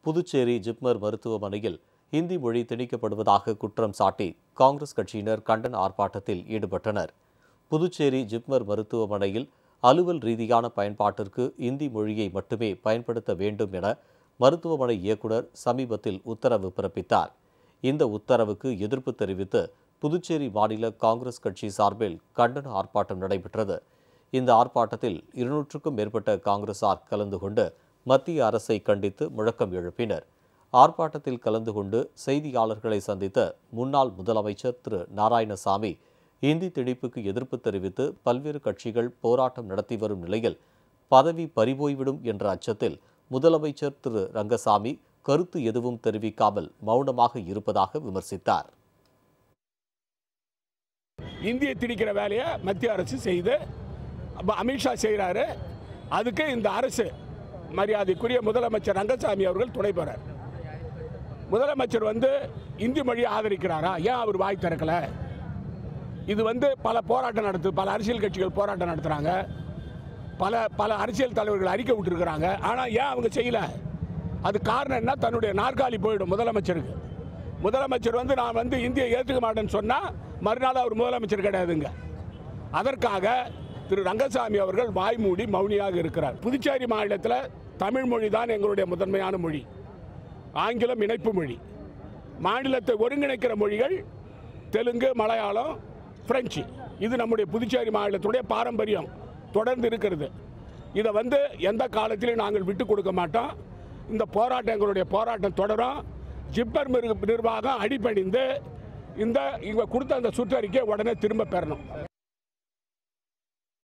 புதுச்சேரி ஜிப்மர் மருத்துவமனையில் ஹிந்தி மொழி திணிக்கப்படுவதாக குற்றம் சாட்டி காங்கிரஸ் கட்சியினர் கண்டன ஆர்ப்பாட்டத்தில் ஈடுபட்டனர் புதுச்சேரி ஜிப்மர் மருத்துவமனையில் அலுவல் ரீதியான பயன்பாட்டிற்கு இந்தி மொழியை மட்டுமே பயன்படுத்த வேண்டும் என மருத்துவமனை இயக்குனர் சமீபத்தில் உத்தரவு பிறப்பித்தார் இந்த உத்தரவுக்கு எதிர்ப்பு தெரிவித்து புதுச்சேரி மாநில காங்கிரஸ் கட்சி சார்பில் கண்டன ஆர்ப்பாட்டம் நடைபெற்றது இந்த ஆர்ப்பாட்டத்தில் இருநூற்றுக்கும் மேற்பட்ட காங்கிரசார் கலந்து கொண்டு மத்திய அரசை கண்டித்து முழக்கம் எழுப்பினர் ஆர்ப்பாட்டத்தில் கலந்து கொண்டு செய்தியாளர்களை சந்தித்த முன்னாள் முதலமைச்சர் திரு நாராயணசாமி இந்தி திணிப்புக்கு எதிர்ப்பு தெரிவித்து பல்வேறு கட்சிகள் போராட்டம் நடத்தி வரும் நிலையில் பதவி பறிபோய்விடும் என்ற அச்சத்தில் முதலமைச்சர் திரு ரங்கசாமி கருத்து எதுவும் தெரிவிக்காமல் மௌனமாக இருப்பதாக விமர்சித்தார் இந்திய திணிக்கிற வேலையை மத்திய அரசு செய்து அப்ப அமித்ஷா செய்கிறாரு அதுக்கு இந்த அரசு மரியாதைக்குரிய முதலமைச்சர் ரங்கசாமி அவர்கள் துணை போறார் முதலமைச்சர் வந்து இந்தி மொழியை ஆதரிக்கிறாரா ஏன் அவர் வாய் திறக்கல இது வந்து பல போராட்டம் நடத்து பல அரசியல் கட்சிகள் போராட்டம் நடத்துறாங்க பல பல அரசியல் தலைவர்கள் அறிக்கை விட்டுருக்குறாங்க ஆனால் ஏன் அவங்க செய்யல அது காரணம் என்ன தன்னுடைய நாற்காலி போயிடும் முதலமைச்சருக்கு முதலமைச்சர் வந்து நான் வந்து இந்தியை ஏற்றுக்க மாட்டேன்னு சொன்னால் மறுநாள் அவர் முதலமைச்சர் கிடையாதுங்க அதற்காக திரு ரங்கசாமி அவர்கள் வாய் மூடி மௌனியாக இருக்கிறார் புதுச்சேரி மாநிலத்தில் தமிழ் மொழி தான் எங்களுடைய முதன்மையான மொழி ஆங்கிலம் இணைப்பு மொழி மாநிலத்தை ஒருங்கிணைக்கிற மொழிகள் தெலுங்கு மலையாளம் பிரெஞ்சு இது நம்முடைய புதுச்சேரி மாநிலத்துடைய பாரம்பரியம் தொடர்ந்து இருக்கிறது இதை வந்து எந்த காலத்திலையும் நாங்கள் விட்டு கொடுக்க மாட்டோம் இந்த போராட்டம் எங்களுடைய போராட்டம் தொடரும் ஜிப்பர் நிர்வாகம் அடிபணிந்து இந்த இவங்க கொடுத்த அந்த சுற்றறிக்கை உடனே திரும்ப பெறணும்